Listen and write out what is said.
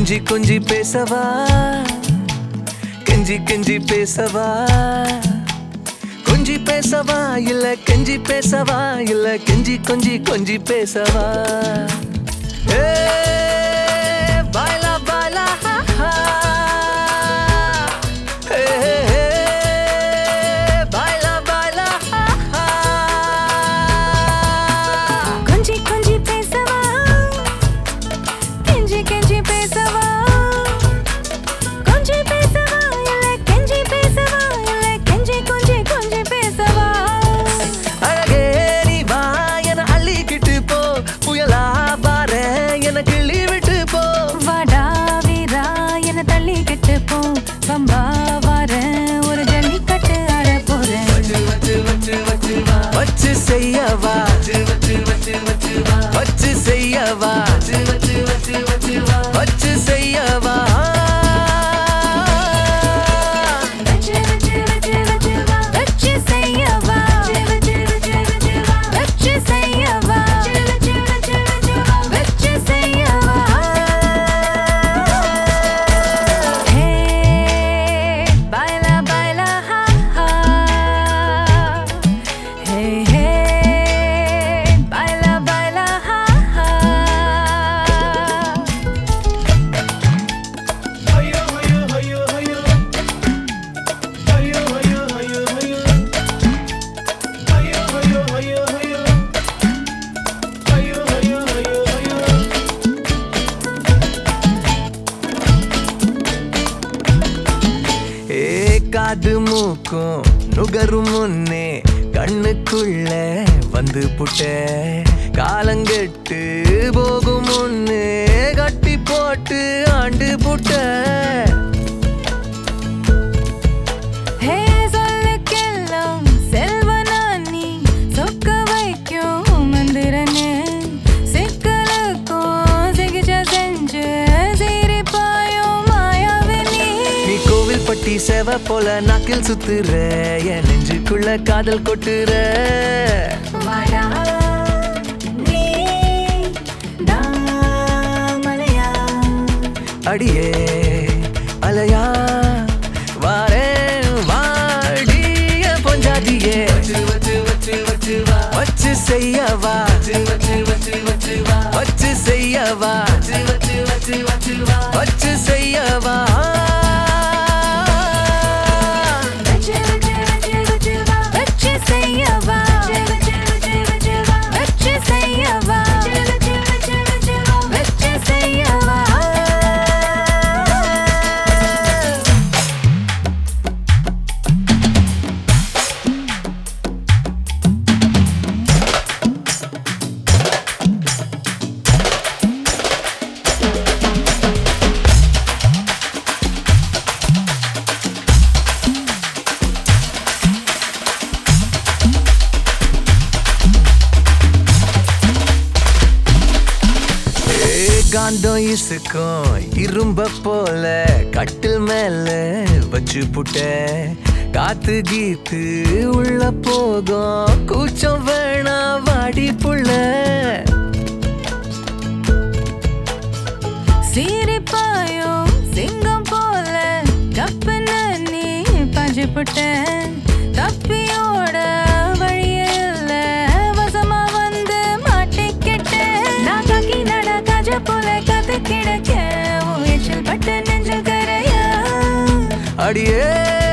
கொஞ்சி கொஞ்சி பேசவா கெஞ்சி கெஞ்சி பேசவா கொஞ்சி பேசவா இல்ல கெஞ்சி பேசவா இல்ல கெஞ்சி கொஞ்சி கொஞ்சி பேசவா ஏ பாய்லா பாய்லா ஹா, ஹா. ஏ, ஏ, ஏ, பாய்லா பாய்லா ஹா, ஹா. கொஞ்சி கொஞ்சி பேசவா கெஞ்சி கெஞ்சி பேசவா கொஞ்சி பேசவா இல்ல கெஞ்சி பேசவா இல்ல கெஞ்சி கொஞ்சி கொஞ்சி பேசவா அழகே நீ வா என அள்ளிக்கிட்டு போ புயலா பாரு என கிள்ளி விட்டு போ வாடா வீரா என்ன தள்ளிக்கிட்டு போ பம்பா வாரேன் ஒரு ஜல்லிக்கட்டு ஆட போறேன் வச்சு செய்யவா வச்சு செய்யவா வச்சு செய்யவா வச்சு வச்சு வச்சு வச்சு வா வச்சு செய்யவா வச்சு செய்யவா வச்சு செய்யவா ஹே பாய்லா பாய்லா ஹா ஹா ஹே ஹே பாய்லா பாய்லா ஹா ஹா ஏ காது மூக்கும் நுகரும் முன்னே கண்ணுக்குள்ள வந்து புட்ட காலங்கெட்டு போகும் முன்னே கட்டி போட்டு ஆண்டு புட்ட ஹே சொல்லுக்கெல்லாம் செல்வனா நீ சொக்க வைக்கும் மந்திரனே சிக்கலுக்கும் சிகிச்சை செஞ்சு சிரிப்பாயும் மாயாவே நீ நீ கோவில் பட்டி செவ போல நாக்கில் சுத்துற என் நெஞ்சுக்குள்ள காதல் கொட்டுற வாடா நீ தாமலையா அடியே அலையா வாரேன் வாடிய பொஞ்சாதியே வச்சு செய்யவா வச்சு செய்யவா வச்சு செய்யவா வச்சு வச்சு வச்சு வச்சு வா வச்சு செய்யவா வச்சு செய்யவா வச்சு செய்யவா ஏ, காந்தம் இசுக்கும் இரும்ப போல கட்டில் மேல வச்சு புட்ட காத்து கீத்து உள்ள போகும் கூச்சம் வேணா வாடி புள்ள சிரிப்பாயும் சிங்கம் போல கப்புன்னு நீ பாஞ்சு புட்டேன் தப்பியோட வழியே இல்ல வசமா வந்து மாட்டிக்கிட்டேன் நான் காக்கி நட கஜ போல கத்து கிடக்க உயிச்சல் பட்டு நெஞ்சல் கரையா அடியே